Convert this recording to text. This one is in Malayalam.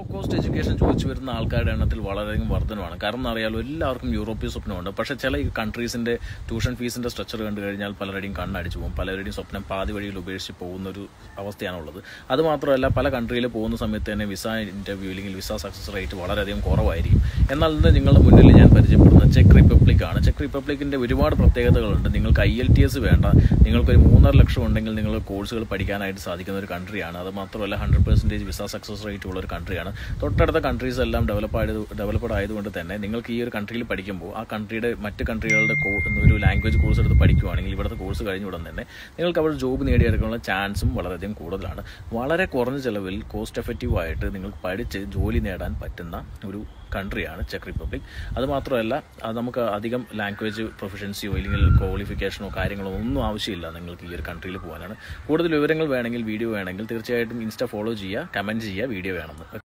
കോസ്റ്റ് എഡ്യൂക്കേഷൻ ചോദിച്ചു വരുന്ന ആൾക്കാരുടെ എണ്ണത്തിൽ വളരെയധികം വർധനമാണ് കാരണം അറിയാലോ എല്ലാവർക്കും യൂറോപ്യൻ സ്വപ്നമുണ്ട് പക്ഷേ ചില ഈ കൺട്രീസിന്റെ ട്യൂഷൻ ഫീസിന്റെ സ്ട്രക്ചർ കണ്ടു കഴിഞ്ഞാൽ പലരുടെയും കണ്ണടിച്ചു പോകും പലരുടെയും സ്വപ്നം പാതി വഴിയിൽ ഉപേക്ഷിച്ച് പോകുന്ന ഒരു അവസ്ഥയാണുള്ളത് അത് മാത്രമല്ല പല കൺട്രിയിൽ പോകുന്ന സമയത്ത് തന്നെ വിസ ഇന്റർവ്യൂ അല്ലെങ്കിൽ വിസ സക്സസ് റേറ്റ് വളരെയധികം കുറവായിരിക്കും എന്നാൽ ഇന്ന് നിങ്ങളുടെ മുന്നിൽ ഞാൻ പരിചയപ്പെടുന്ന ചെക്ക് റിപ്പബ്ലിക് ആണ് ചെക്ക് റിപ്പബ്ലിക്കിന്റെ ഒരുപാട് പ്രത്യേകതകളുണ്ട് നിങ്ങൾക്ക് ഐ എൽ ടി എസ് വേണ്ട നിങ്ങൾക്കൊരു മൂന്നര ലക്ഷം ഉണ്ടെങ്കിൽ നിങ്ങൾ കോഴ്സുകൾ പഠിക്കാനായിട്ട് സാധിക്കുന്ന ഒരു കൺട്രിയാണ് അത് മാത്രമല്ല hundred percentage visa success rate ഉള്ള ഒരു കൺട്രിയാണ് തൊട്ടടുത്ത കൺട്രീസ് എല്ലാം ഡെവലപ്പ് ആയത് ഡെവലപ്ഡ് ആയതുകൊണ്ട് തന്നെ നിങ്ങൾക്ക് ഈ ഒരു കൺട്രിയിൽ പഠിക്കുമ്പോൾ ആ കൺട്രിയുടെ മറ്റ് കൺട്രികളുടെ കോ- ഒരു ലാംഗ്വേജ് കോഴ്സ് എടുത്ത് പഠിക്കുവാണെങ്കിൽ ഇവിടുത്തെ കോഴ്സ് കഴിഞ്ഞ ഉടൻ തന്നെ നിങ്ങൾക്ക് അവിടെ ജോബ് നേടിയെടുക്കാനുള്ള ചാൻസും വളരെയധികം കൂടുതലാണ് വളരെ കുറഞ്ഞ ചിലവിൽ കോസ്റ്റ് എഫക്റ്റീവ് ആയിട്ട് നിങ്ങൾക്ക് പഠിച്ച് ജോലി നേടാൻ പറ്റുന്ന ഒരു കൺട്രിയാണ് ചെക്ക് റിപ്പബ്ലിക് അത് മാത്രമല്ല അത് നമുക്ക് അധികം ലാംഗ്വേജ് പ്രൊഫഷൻസിയോ അല്ലെങ്കിൽ ക്വാളിഫിക്കേഷനോ കാര്യങ്ങളോ ഒന്നും ആവശ്യമില്ല നിങ്ങൾക്ക് ഈ ഒരു കൺട്രിയിൽ പോകാനാണ് കൂടുതൽ വിവരങ്ങൾ വേണമെങ്കിൽ വീഡിയോ വേണമെങ്കിൽ തീർച്ചയായിട്ടും ഇൻസ്റ്റ ഫോളോ ചെയ്യുക കമൻറ്റ് ചെയ്യുക വീഡിയോ വേണമെന്ന്